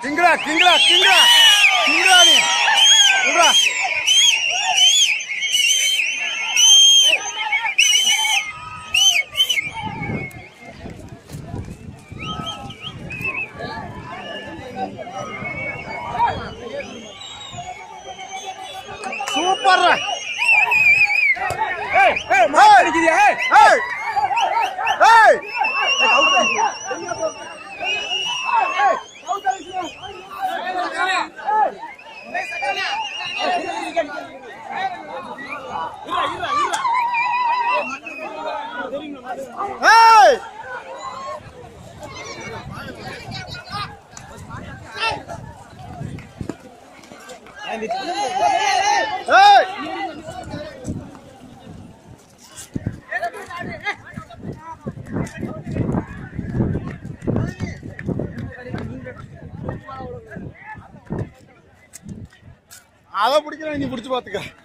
கிங்கடா கிங்கடா கிங்கடா கிங்கடா நீ விட்றா சூப்பர் ஏய் ஏய் மாடு அடிக்குதியா ஏய் ஏய் ஏய் ஏய் ஏய் அதை பிடிக்கிறேன் நீ பிடிச்சு பாத்துக்க